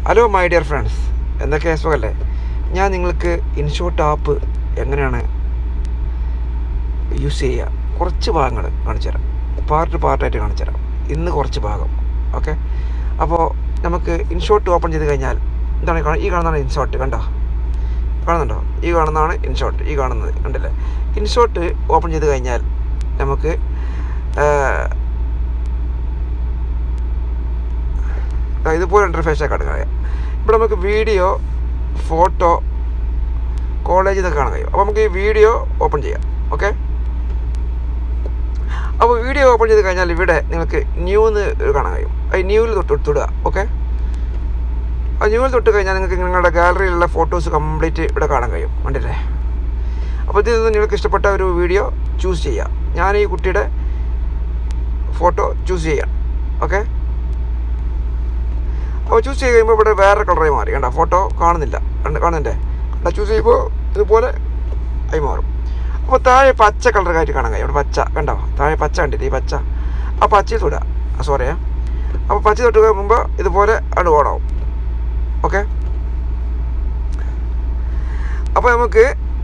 Hello my dear friends എന്തൊക്കെ സുഖമല്ലേ ഞാൻ നിങ്ങൾക്ക് ഇൻഷോട്ട് ആപ്പ് എങ്ങനെയാണ് യൂസ് ചെയ്യുക കുറച്ച് ഭാഗങ്ങൾ കാണിച്ചു തരാം പാർട്ട് പാർട്ടായിട്ട് കാണിച്ചു തരാം ഇന്ന് കുറച്ച് ഭാഗം ഓക്കെ അപ്പോൾ നമുക്ക് ഇൻഷോട്ട് ഓപ്പൺ ചെയ്ത് കഴിഞ്ഞാൽ എന്താണ് ഈ കാണുന്നത്? ഈ കാണുന്നതാണ് ഇൻഷോട്ട് കണ്ടോ കാണുന്നുണ്ടോ ഈ കാണുന്നതാണ് ഇൻഷോട്ട് ഈ കാണുന്നത് കണ്ടില്ലേ ഇൻഷോട്ട് ഓപ്പൺ ചെയ്ത് കഴിഞ്ഞാൽ നമുക്ക് ആ, ആ, ഇതുപോലെ ഇൻ്റർഫേസൊക്കെ കാണാൻ കഴിയും ഇവിടെ നമുക്ക് വീഡിയോ ഫോട്ടോ കോളേജിൽ നിന്നൊക്കെ കാണാൻ കഴിയും അപ്പോൾ നമുക്ക് ഈ വീഡിയോ ഓപ്പൺ ചെയ്യാം ഓക്കെ അപ്പോൾ വീഡിയോ ഓപ്പൺ ചെയ്ത് കഴിഞ്ഞാൽ ഇവിടെ നിങ്ങൾക്ക് ന്യൂ എന്ന് കാണാൻ കഴിയും അത് ന്യൂവിൽ തൊട്ട് തൊടുക ഓക്കെ ആ ന്യൂവിൽ തൊട്ട് കഴിഞ്ഞാൽ നിങ്ങൾക്ക് നിങ്ങളുടെ ഗാലറിയിലുള്ള ഫോട്ടോസ് കംപ്ലീറ്റ് ഇവിടെ കാണാൻ കഴിയും കണ്ടില്ലേ അപ്പോൾ ഇതിൽ നിന്ന് നിങ്ങൾക്ക് ഇഷ്ടപ്പെട്ട ഒരു വീഡിയോ ചൂസ് ചെയ്യാം ഞാൻ ഈ കുട്ടിയുടെ ഫോട്ടോ ചൂസ് ചെയ്യാം ഓക്കെ അപ്പോൾ ചൂസ് ചെയ്ത് കഴിയുമ്പോൾ ഇവിടെ വേറെ കളറായി മാറി കണ്ട ഫോട്ടോ കാണുന്നില്ല കണ്ട് കാണുന്നുണ്ടേ കണ്ട ചൂസ് ചെയ്യുമ്പോൾ ഇതുപോലെ ആയി മാറും അപ്പോൾ താഴെ പച്ച കളറായിട്ട് കാണാൻ കഴിയും ഇവിടെ പച്ച കണ്ടോ താഴെ പച്ച കണ്ടില്ലേ ഈ പച്ച ആ പച്ചയിൽ തൊടുക സോറിയാ അപ്പോൾ പച്ച തൊട്ട് കഴിയുമ്പോൾ ഇതുപോലെ അത് ഓണാവും ഓക്കെ അപ്പോൾ നമുക്ക്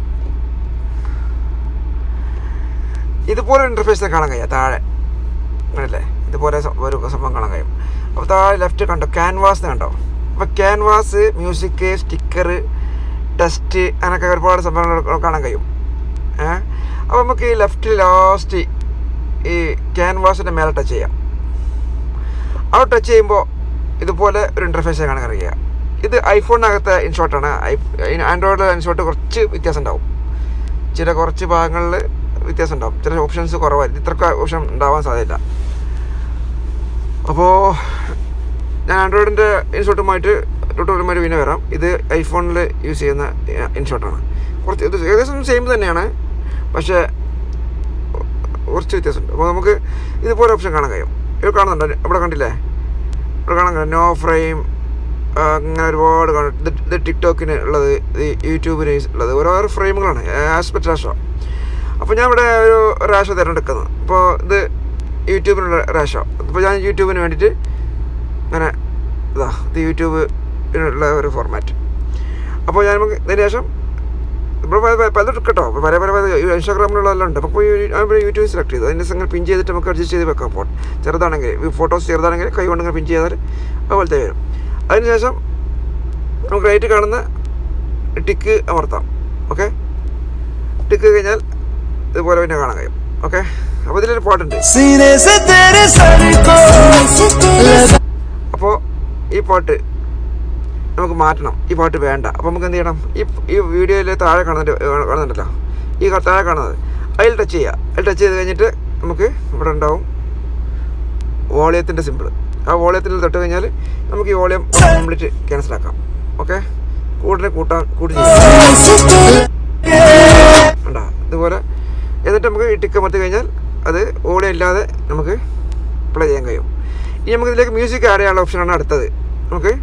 ഇതുപോലെ ഇൻ്റർഫേസിൽ കാണാൻ കഴിയാം താഴെ അങ്ങനല്ലേ ഇതുപോലെ സ- ഒരു സംഭവം കാണാൻ കഴിയും അപ്പോൾ താഴെ ലെഫ്റ്റ് കണ്ടോ ക്യാൻവാസ് കണ്ടോ അപ്പോൾ ക്യാൻവാസ് മ്യൂസിക് സ്റ്റിക്കർ ടെസ്റ്റ് അങ്ങനെയൊക്കെ ഒരുപാട് സംഭവങ്ങൾ കാണാൻ കഴിയും ഏ അപ്പോൾ നമുക്ക് ഈ ലെഫ്റ്റ് ലാസ്റ്റ് ഈ ക്യാൻവാസിൻ്റെ മേലെ ടച്ച് ചെയ്യാം അവിടെ ടച്ച് ചെയ്യുമ്പോൾ ഇതുപോലെ ഒരു ഇൻ്റർഫേസ് കാണാൻ കഴിയുക ഇത് ഐഫോണിനകത്തെ ഇൻഷോട്ടാണ് ആൻഡ്രോയിഡിലെ ഇൻഷോട്ട് കുറച്ച് വ്യത്യാസം ഉണ്ടാവും ചില കുറച്ച് ഭാഗങ്ങളിൽ വ്യത്യാസം ഉണ്ടാവും ചില ഓപ്ഷൻസ് കുറവായിരിക്കും ഇത്രക്ക് ഓപ്ഷൻ ഉണ്ടാവാൻ സാധ്യതയില്ല അപ്പോൾ ഞാൻ ആൻഡ്രോയിഡിൻ്റെ ഇൻഷോട്ടുമായിട്ട് ട്യൂട്ടോറിയലുമായിട്ട് പിന്നെ വരാം ഇത് ഐഫോണിൽ യൂസ് ചെയ്യുന്ന ഇൻഷോട്ടാണ് കുറച്ച് ഇത് ഏകദേശം സെയിം തന്നെയാണ് പക്ഷേ കുറച്ച് വ്യത്യാസമുണ്ട് അപ്പോൾ നമുക്ക് ഇതുപോലെ ഓപ്ഷൻ കാണാൻ കഴിയും ഇത് കാണുന്നുണ്ടോ ഇവിടെ കണ്ടില്ലേ ഇവിടെ കാണാൻ കഴിയും നോ ഫ്രെയിം അങ്ങനെ ഒരുപാട് കാണും ഇത് ഇത് ടിക്ടോക്കിന് ഉള്ളത് ഇത് യൂട്യൂബിന് ഉള്ളത് ഓരോരോ ഫ്രെയിമുകളാണ് ആസ്പെക്ട് റാഷോ അപ്പോൾ ഞാൻ ഇവിടെ ഒരു റാഷോ തിരഞ്ഞെടുക്കുന്നത് അപ്പോൾ ഇത് യൂട്യൂബിനുള്ള റാഷോ അപ്പോൾ ഞാൻ യൂട്യൂബിന് വേണ്ടിയിട്ട് അങ്ങനെ ഇതാ ഇത് യൂട്യൂബിനുള്ള ഒരു ഫോർമാറ്റ് അപ്പോൾ ഞാൻ നമുക്ക് ഇതിന് ശേഷം ഇപ്പോൾ പലതും കേട്ടോ ഇപ്പോൾ പല പല പല ഇൻസ്റ്റാഗ്രാമിലുള്ളതെല്ലാം ഉണ്ട് അപ്പോൾ ഞാൻ യൂട്യൂബ് സെലക്ട് ചെയ്തു അതിൻ്റെ സംഗതി പിൻ ചെയ്തിട്ട് നമുക്ക് അഡ്ജസ്റ്റ് ചെയ്ത് വെക്കാം ഫോട്ടോ ചെറുതാണെങ്കിൽ ഫോട്ടോസ് ചെറുതാണെങ്കിൽ കൈ കൊണ്ട് ഇങ്ങനെ പിൻ ചെയ്താൽ അതുപോലത്തെ വരും അതിനുശേഷം നമുക്ക് റൈറ്റ് കാണുന്ന ടിക്ക് അമർത്താം ഓക്കെ ടിക്ക് കഴിഞ്ഞാൽ ഇതുപോലെ പിന്നെ കാണാൻ കഴിയും ഓക്കെ അപ്പോൾ ഇതിലൊരു പാട്ടുണ്ട് सीने से तेरे सर को लगा അപ്പോൾ ഈ പാട്ട് നമുക്ക് മാറ്റണം ഈ പാട്ട് വേണ്ട അപ്പോൾ നമുക്ക് എന്ത് ചെയ്യണം ഈ ഈ വീഡിയോയിൽ താഴെ കാണുന്നുണ്ട് കാണുന്നുണ്ടല്ലോ ഈ ക- താഴെ കാണുന്നത് അതിൽ ടച്ച് ചെയ്യുക അതിൽ ടച്ച് ചെയ്ത് കഴിഞ്ഞിട്ട് നമുക്ക് ഇവിടെ ഉണ്ടാവും വോളിയത്തിൻ്റെ സിമ്പിൾ ആ വോളിയത്തിൽ തൊട്ട് കഴിഞ്ഞാൽ നമുക്ക് ഈ വോളിയം കംപ്ലീറ്റ് ക്യാൻസൽ ആക്കാം ഓക്കെ കൂടുതൽ കൂട്ടാൻ കൂട്ടി ഉണ്ടോ ഇതുപോലെ എന്നിട്ട് നമുക്ക് ഈ ടിക്ക് അമർത്തി കഴിഞ്ഞാൽ അത് ഓളിയം ഇല്ലാതെ നമുക്ക് പ്ലേ ചെയ്യാൻ കഴിയും ഇനി നമുക്ക് ഇതിലേക്ക് മ്യൂസിക് ആഡ് ചെയ്യാനുള്ള ഓപ്ഷനാണ് അടുത്തത് നമുക്ക്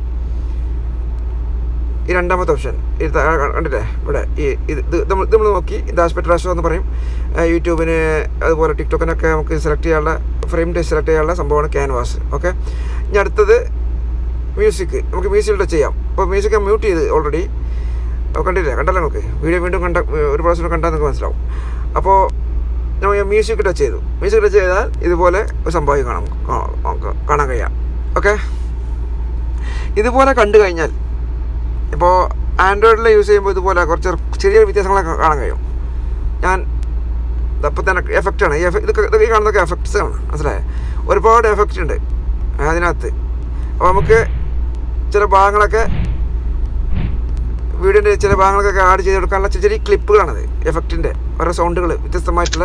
ഈ രണ്ടാമത്തെ ഓപ്ഷൻ ഇത് താഴെ കാ- കണ്ടില്ലേ ഇവിടെ ഈ ഇത് ഇത് നമ്മൾ ഇത് നമ്മൾ നോക്കി ഇത് ആസ്പെക്ട് റാഷോ എന്ന് പറയും ആ, യൂട്യൂബിന് അതുപോലെ ടിക്ടോക്കിനൊക്കെ നമുക്ക് സെലക്ട് ചെയ്യാനുള്ള ഫ്രെയിം ടച്ച് സെലക്ട് ചെയ്യാനുള്ള സംഭവമാണ് ക്യാൻവാസ് ഓക്കെ ഇനി അടുത്തത് മ്യൂസിക് നമുക്ക് മ്യൂസിക് ടച്ച് ചെയ്യാം അപ്പോൾ മ്യൂസിക് ഞാൻ മ്യൂട്ട് ചെയ്ത് ഓൾറെഡി കണ്ടില്ലേ കണ്ടല്ലോ നമുക്ക് വീഡിയോ വീണ്ടും കണ്ട ഒരു പ്രാവശ്യം കണ്ടാൽ നിങ്ങൾക്ക് മനസ്സിലാവും അപ്പോൾ നമ്മൾ മ്യൂസിക് ടച്ച് ചെയ്തു മ്യൂസിക് ടച്ച് ചെയ്താൽ ഇതുപോലെ ഒരു സംഭവം കാണാം കാ- നമുക്ക് കാണാൻ കഴിയാം ഓക്കെ ഇതുപോലെ കണ്ടു കഴിഞ്ഞാൽ ഇപ്പോൾ ആൻഡ്രോയിഡിൽ യൂസ് ചെയ്യുമ്പോൾ ഇതുപോലെ കുറച്ച് ചെറിയ വ്യത്യാസങ്ങളൊക്കെ കാണാൻ കഴിയും ഞാൻ അപ്പം തന്നെ എഫക്റ്റാണ് ഈ എഫക്ട് ഇതൊക്കെ ഇതൊക്കെ ഈ കാണുന്നതൊക്കെ എഫക്ട്സ് ആണ് മനസ്സിലായേ ഒരുപാട് എഫക്റ്റ് ഉണ്ട് അതിനകത്ത് അപ്പോൾ നമുക്ക് ചില ഭാഗങ്ങളൊക്കെ വീഡിയോൻ്റെ ചില ഭാഗങ്ങളൊക്കെ ആഡ് ചെയ്ത് കൊടുക്കാനുള്ള ചെറിയ ചെറിയ ക്ലിപ്പുകളാണത് എഫക്റ്റിൻ്റെ ഓരോ സൗണ്ടുകൾ വ്യത്യസ്തമായിട്ടുള്ള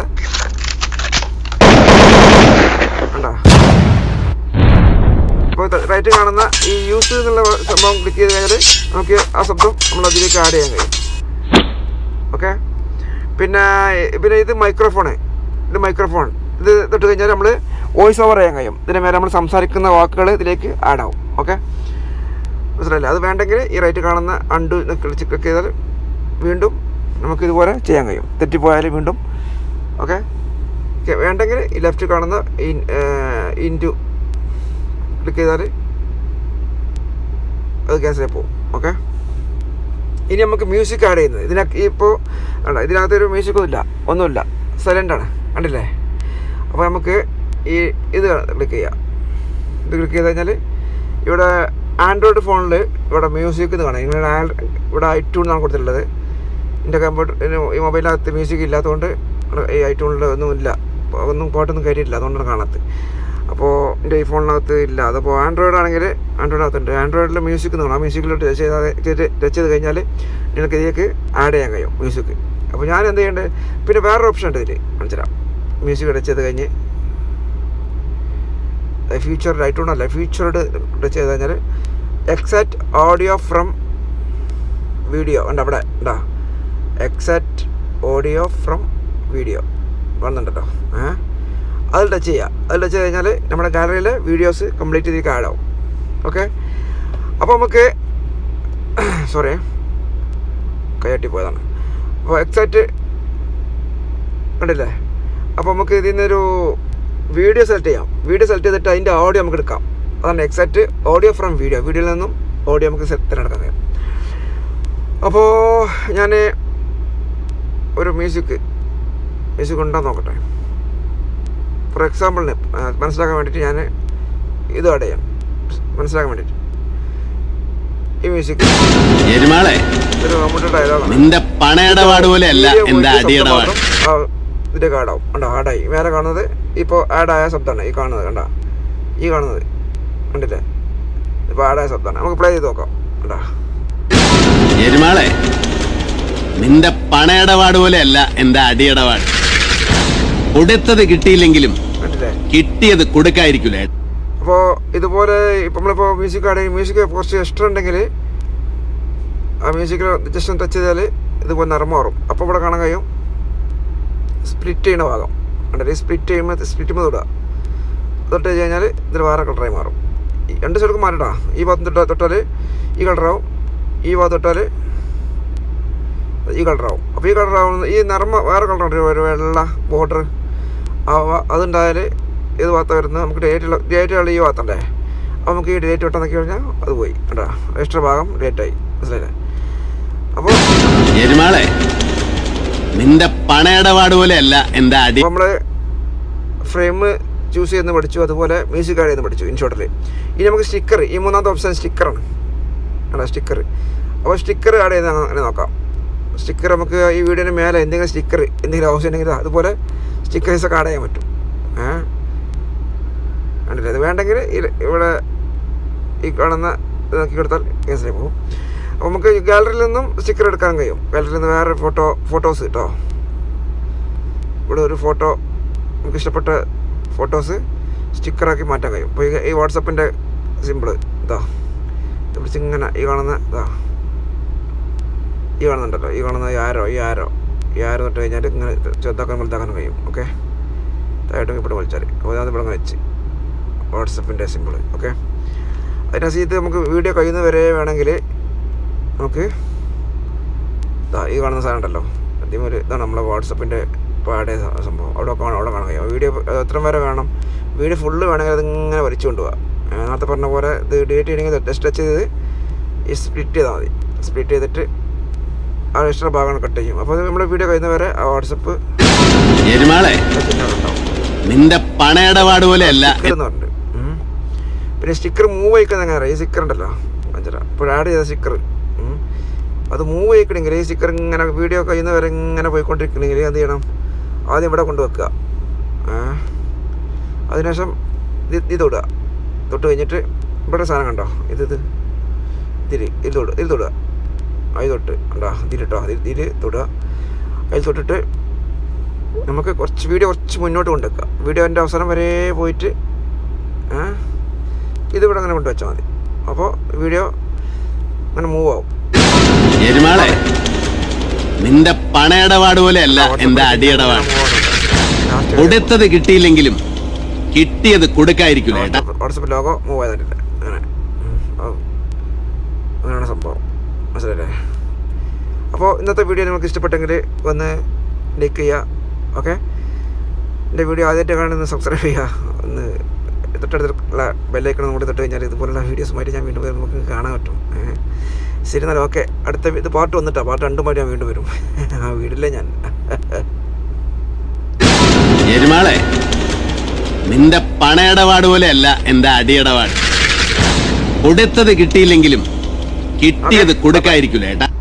ഉണ്ടോ അപ്പോൾ റൈറ്റ് കാണുന്ന ഈ യൂസ് എന്നുള്ള സംഭവം ക്ലിക്ക് ചെയ്ത് കഴിഞ്ഞാൽ നമുക്ക് ആ ശബ്ദം നമ്മൾ അതിലേക്ക് ആഡ് ചെയ്യാൻ കഴിയും ഓക്കെ പിന്നെ പിന്നെ ഇത് മൈക്രോഫോണ് ഇത് മൈക്രോഫോൺ ഇത് തൊട്ട് കഴിഞ്ഞാൽ നമ്മൾ വോയിസ് ഓവർ ചെയ്യാൻ കഴിയും ഇതിന് മേലെ നമ്മൾ സംസാരിക്കുന്ന വാക്കുകൾ ഇതിലേക്ക് ആഡ് ആവും ഓക്കെ മനസ്സിലായില്ലേ അത് വേണ്ടെങ്കിൽ ഈ റൈറ്റ് കാണുന്ന അണ്ടു ക്ലിക്ക് ക്ലിക്ക് ചെയ്താൽ വീണ്ടും നമുക്ക് ഇതുപോലെ ചെയ്യാൻ കഴിയും തെറ്റിപ്പോയാൽ വീണ്ടും ഓക്കെ വേണ്ടെങ്കിൽ ഈ ലെഫ്റ്റ് കാണുന്ന ഇൻറ്റു ക്ലിക്ക് ചെയ്താൽ അത് ക്യാൻസലായി പോകും ഓക്കെ ഇനി നമുക്ക് മ്യൂസിക് ആഡ് ചെയ്യുന്നത് ഇതിനകത്ത് ഇപ്പോൾ അല്ല ഇതിനകത്തൊരു മ്യൂസിക്കൊന്നും ഇല്ല ഒന്നുമില്ല സൈലൻ്റാണ് കണ്ടില്ലേ അപ്പോൾ നമുക്ക് ഈ ഇത് ക്ലിക്ക് ചെയ്യാം ഇത് ക്ലിക്ക് ചെയ്ത് കഴിഞ്ഞാൽ ഇവിടെ ആൻഡ്രോയിഡ് ഫോണിൽ ഇവിടെ മ്യൂസിക് എന്ന് കാണാം ഇങ്ങനെ ആ- ഇവിടെ ഐട്യൂൺ ആണ് കൊടുത്തിട്ടുള്ളത് എൻ്റെ കമ്പ്യൂട്ടർ ഈ മൊബൈലിനകത്ത് മ്യൂസിക് ഇല്ലാത്തതുകൊണ്ട് ഈ ഐട്യൂണിൽ ഒന്നും ഇല്ല അപ്പോൾ ഒന്നും പാട്ടൊന്നും കയറ്റിയിട്ടില്ല അതുകൊണ്ടാണ് കാണാത്തത് അപ്പോൾ എൻ്റെ ഈ ഫോണിനകത്ത് ഇല്ല അതപ്പോൾ ആൻഡ്രോയിഡ് ആണെങ്കിൽ ആൻഡ്രോയിഡിനകത്തുണ്ട് ആൻഡ്രോയിഡിൽ മ്യൂസിക് എന്ന് കാണാം മ്യൂസിക്കിൽ ടച്ച് ചെയ്ത് ടച്ച് ചെയ്ത് കഴിഞ്ഞാൽ നിങ്ങൾക്ക് ഇതിലേക്ക് ആഡ് ചെയ്യാൻ കഴിയും മ്യൂസിക് അപ്പോൾ ഞാൻ എന്ത് ചെയ്യേണ്ടത് പിന്നെ വേറൊരു ഓപ്ഷൻ ഉണ്ട് ഇതിൽ മനസ്സിലാം മ്യൂസിക് ടച്ച് ചെയ്ത് കഴിഞ്ഞ് ഫ്യൂച്ചർ ഐറ്റൂൺ അല്ല ഫ്യൂച്ചറോട് ടച്ച് ചെയ്ത് കഴിഞ്ഞാൽ എക്സാക്ട് ഓഡിയോ ഫ്രം വീഡിയോ ഉണ്ട് അവിടെ ഉണ്ടാ എക്സാക്ട് ഓഡിയോ ഫ്രം വീഡിയോ കാണുന്നുണ്ടല്ലോ ഏ അതിൽ ടച്ച് ചെയ്യുക അതിൽ ടച്ച് ചെയ്ത് കഴിഞ്ഞാൽ നമ്മുടെ ഗാലറിയിലെ വീഡിയോസ് കംപ്ലീറ്റ് ഇതിലേക്ക് ആഡ് ആവും ഓക്കെ അപ്പോൾ നമുക്ക് സോറി കൈയട്ടി പോയതാണ് അപ്പോൾ എക്സാക്റ്റ് കണ്ടില്ലേ അപ്പോൾ നമുക്ക് ഇതിൽ നിന്നൊരു വീഡിയോ സെലക്ട് ചെയ്യാം വീഡിയോ സെലക്ട് ചെയ്തിട്ട് അതിൻ്റെ ഓഡിയോ നമുക്ക് എടുക്കാം അതാണ് എക്സാക്റ്റ് ഓഡിയോ ഫ്രം വീഡിയോ വീഡിയോയിൽ നിന്നും ഓഡിയോ നമുക്ക് set തിരഞ്ഞെടുക്കാൻ കഴിയും അപ്പോൾ ഞാൻ ഒരു മ്യൂസിക് മ്യൂസിക് ഉണ്ടോ എന്ന് നോക്കട്ടെ ഫോർ എക്സാമ്പിളിന് മനസ്സിലാക്കാൻ വേണ്ടിയിട്ട് ഞാൻ ഇത് ആഡ് ചെയ്യാം മനസ്സിലാക്കാൻ വേണ്ടിയിട്ട് ഈ മ്യൂസിക് എരുമാളെ ഒരു നമ്മുടെ ഡയലോഗാണ് നിന്റെ പണയിടപാട് പോലെ അല്ല എന്റെ അടിയിടപാട് ഇതിൻ്റെ കാർഡാവും കണ്ടോ ആഡായി മേലെ കാണുന്നത് ഇപ്പോൾ ആഡായ ശബ്ദമാണ് ഈ കാണുന്നത് കണ്ടോ ഈ കാണുന്നത് കണ്ടില്ലേ ഇപ്പോൾ ആഡായ ശബ്ദമാണ് നമുക്ക് പ്ലേ ചെയ്ത് നോക്കാം കണ്ടോ എരുമാളെ നിന്റെ പണയിടപാട് പോലെ അല്ല എന്റെ അടിയിടപാട് കൊടുത്തത് കിട്ടിയില്ലെങ്കിലും കണ്ടില്ലേ കിട്ടിയത് കൊടുക്കായിരിക്കൂലേ അപ്പോൾ ഇതുപോലെ ഇപ്പം നമ്മളിപ്പോൾ മ്യൂസിക് ആണെങ്കിൽ മ്യൂസിക് കുറച്ച് എക്സ്ട്രാ ഉണ്ടെങ്കിൽ ആ മ്യൂസിക്കിൽ ജസ്റ്റ് ഒന്ന് ടച്ച് ചെയ്താൽ ഇതുപോലെ നിറം മാറും അപ്പോൾ ഇവിടെ കാണാൻ കഴിയും സ്പ്ലിറ്റ് ചെയ്യുന്ന ഭാഗം കണ്ടില്ലേ സ്പ്ലിറ്റ് ചെയ്യുമ്പോൾ സ്പ്ലിറ്റ് ചെയ്യുമ്പോൾ തൊടുക തൊട്ട് കഴിഞ്ഞാൽ ഇതിൽ വേറെ കളറായി മാറും ഈ രണ്ട് സൈഡും മാറിട്ടാ ഈ ഭാഗത്ത് തൊട്ടാൽ തൊട്ടാൽ ഈ കളറാവും ഈ ഭാഗത്ത് തൊട്ടാൽ ഈ കളറാവും അപ്പോൾ ഈ കളറാവുന്ന ഈ നിറം വേറെ കളറുണ്ട് ഒരു വെള്ള ബോർഡർ അതുണ്ടായാൽ ഏത് ഭാഗത്ത് വരുന്നത് നമുക്ക് ഡേറ്റുള്ള ഡേറ്റുള്ള ഈ ഭാഗത്തല്ലേ അപ്പോൾ നമുക്ക് ഈ ഡേറ്റ് വിട്ടാൽ നോക്കി കഴിഞ്ഞാൽ അത് പോയി കേട്ടോ എക്സ്ട്രാ ഭാഗം ഡേറ്റായി മനസ്സിലായില്ലേ അപ്പോൾ എരുമാളെ നിന്റെ പണയിടപാട് പോലെ അല്ല എന്റെ അടി അപ്പോൾ നമ്മൾ ഫ്രെയിം ചൂസ് ചെയ്യുന്ന പഠിച്ചു അതുപോലെ മ്യൂസിക് ആഡ് ചെയ്യുന്ന പഠിച്ചു ഇൻഷോട്ടിൽ ഇനി നമുക്ക് സ്റ്റിക്കർ ഈ മൂന്നാമത്തെ ഓപ്ഷൻ സ്റ്റിക്കറാണ് അല്ല സ്റ്റിക്കർ അപ്പോൾ സ്റ്റിക്കർ ആഡ് ചെയ്യുന്ന അങ്ങനെ നോക്കാം സ്റ്റിക്കർ നമുക്ക് ഈ വീഡിയോന് മേലെ എന്തെങ്കിലും സ്റ്റിക്കർ എന്തെങ്കിലും ആവശ്യം ഉണ്ടെങ്കിൽ അതുപോലെ സ്റ്റിക്കേഴ്സ് ഒക്കെ ആഡ് ചെയ്യാൻ പറ്റും ഏ കണ്ടില്ലേ ഇത് വേണ്ടെങ്കിൽ ഈ- ഇവിടെ ഈ കാണുന്ന ഇത് നോക്കി കൊടുത്താൽ കേസിലേക്ക് പോകും അപ്പോൾ നമുക്ക് ഗാലറിയിൽ നിന്നും സ്റ്റിക്കർ എടുക്കാൻ കഴിയും ഗാലറിയിൽ നിന്ന് വേറെ ഫോട്ടോ ഫോട്ടോസ് കിട്ടോ ഇവിടെ ഒരു ഫോട്ടോ നമുക്ക് ഇഷ്ടപ്പെട്ട ഫോട്ടോസ് സ്റ്റിക്കറാക്കി മാറ്റാൻ കഴിയും അപ്പോൾ ഈ- ഈ വാട്സപ്പിൻ്റെ സിമ്പിൾ ഇതാ ഇത് പിടിച്ച് ഇങ്ങനെ ഈ കാണുന്ന ഇതാ ഈ കാണുന്നുണ്ടല്ലോ ഈ കാണുന്ന ഈ ആരോ ഈ ആരോ ഈ ആരോ തൊട്ട് കഴിഞ്ഞാൽ ഇങ്ങനെ ചെറുതാക്കാൻ വലുതാക്കാനും കഴിയും ഓക്കെ താഴോട്ടും ഇവിടെ വിളിച്ചാൽ അപ്പോൾ അത് ഇവിടെ അങ്ങനെ വെച്ച് വാട്സപ്പിൻ്റെ സിമ്പിൾ ഓക്കെ അതിനകത്ത് നമുക്ക് വീഡിയോ കഴിയുന്നത് വരെ വേണമെങ്കിൽ നമുക്ക് ദാ ഈ കാണുന്ന സാധനം ഉണ്ടല്ലോ ആദ്യം ഒരു ഇതാണ് നമ്മളെ വാട്സപ്പിൻ്റെ പാടെ സംഭവം അവിടെ കാണാം അവിടെ കാണാൻ കഴിയും വീഡിയോ എത്ര വരെ വേണം വീഡിയോ ഫുള്ള് വേണമെങ്കിൽ അതിങ്ങനെ വലിച്ചു കൊണ്ടുപോകാം നേരത്തെ പറഞ്ഞ പോലെ ഇത് ഡിലീറ്റ് ചെയ്യണമെങ്കിൽ ജസ്റ്റ് ടച്ച് ചെയ്ത് ഈ സ്പ്ലിറ്റ് ചെയ്താൽ മതി സ്പ്ലിറ്റ് ചെയ്തിട്ട് ആ എക്സ്ട്രാ ഭാഗം കട്ട് ചെയ്യും അപ്പോൾ നമ്മുടെ വീഡിയോ കഴിയുന്ന വരെ ആ വാട്സപ്പ് എരുമാളെ ഉണ്ടാവും നിന്റെ പണയിടപാട് പോലെ അല്ല സ്റ്റിക്കർ എന്ന് പറഞ്ഞിട്ട് ഉം. പിന്നെ സ്റ്റിക്കർ മൂവ് ആയിക്കുന്ന എങ്ങനെ അറിയാം ഈ സ്റ്റിക്കർ ഉണ്ടല്ലോ അഞ്ചര ഇപ്പോൾ ആഡ് ചെയ്ത സ്റ്റിക്കർ അത് മൂവ് ആയിക്കണമെങ്കിൽ ഈ സ്റ്റിക്കർ ഇങ്ങനെ വീഡിയോ കഴിയുന്ന വരെ ഇങ്ങനെ പോയിക്കൊണ്ടിരിക്കണമെങ്കിൽ എന്ത് ചെയ്യണം ആദ്യം ഇവിടെ കൊണ്ടുവെക്കുക ഏ അതിനുശേഷം ഇത് ഇത് തൊടുക തൊട്ട് കഴിഞ്ഞിട്ട് ഇവിടെ സാധനം കണ്ടോ ഇത് ഇത് ഇതില് ഇത് തൊടുക ഇതിൽ തൊടുക അതിൽ തൊട്ട് കണ്ടോ ഇതിലിട്ടോ ഇതിൽ തൊടുക അതിൽ തൊട്ടിട്ട് നമുക്ക് കുറച്ച് വീഡിയോ കുറച്ച് മുന്നോട്ട് കൊണ്ടുവെക്കുക വീഡിയോൻ്റെ അവസാനം വരെ പോയിട്ട് ഏ, ഇതിവിടെ അങ്ങനെ കൊണ്ടുവച്ചാൽ മതി അപ്പോൾ വീഡിയോ അങ്ങനെ മൂവ് ആവും എരുമാളെ നിന്റെ പണയിടപാട് പോലെ അല്ല എന്റെ അടിയിടപാട് കൊടുത്തത് കിട്ടിയില്ലെങ്കിലും കിട്ടിയത് കൊടുക്കായിരിക്കൂലേ ഏട്ടാ വാട്സപ്പ് ലോഗോ മൂവ് ചെയ്തിട്ടില്ല അങ്ങനെ ഉം. അത് അങ്ങനെയാണ് സംഭവം മനസ്സിലല്ലേ അപ്പോൾ ഇന്നത്തെ വീഡിയോ നിങ്ങൾക്ക് ഇഷ്ടപ്പെട്ടെങ്കിൽ ഒന്ന് ലൈക്ക് ചെയ്യുക ഓക്കെ എൻ്റെ വീഡിയോ ആദ്യമായിട്ട് കാണുന്ന സബ്സ്ക്രൈബ് ചെയ്യുക ഒന്ന് തൊട്ടടുത്തുള്ള ബെല്ലൈക്കണം കൂടി തൊട്ട് കഴിഞ്ഞാൽ ഇതുപോലുള്ള വീഡിയോസുമായിട്ട് ഞാൻ വീണ്ടും വരും നമുക്ക് കാണാൻ പറ്റും ഏ. ശരി എന്നാൽ ഓക്കെ അടുത്ത ഇത് പാട്ട് വന്നിട്ടാ പാട്ട് രണ്ടുമായിട്ട് ഞാൻ വീണ്ടും വരും ആ വീടില്ലേ ഞാൻ എരുമാളെ നിന്റെ പണയിടപാട് പോലെയല്ല എന്റെ അടിയിടപാട് കൊടുത്തത് കിട്ടിയില്ലെങ്കിലും കിട്ടിയത് കൊടുക്കായിരിക്കൂല ഏട്ടാ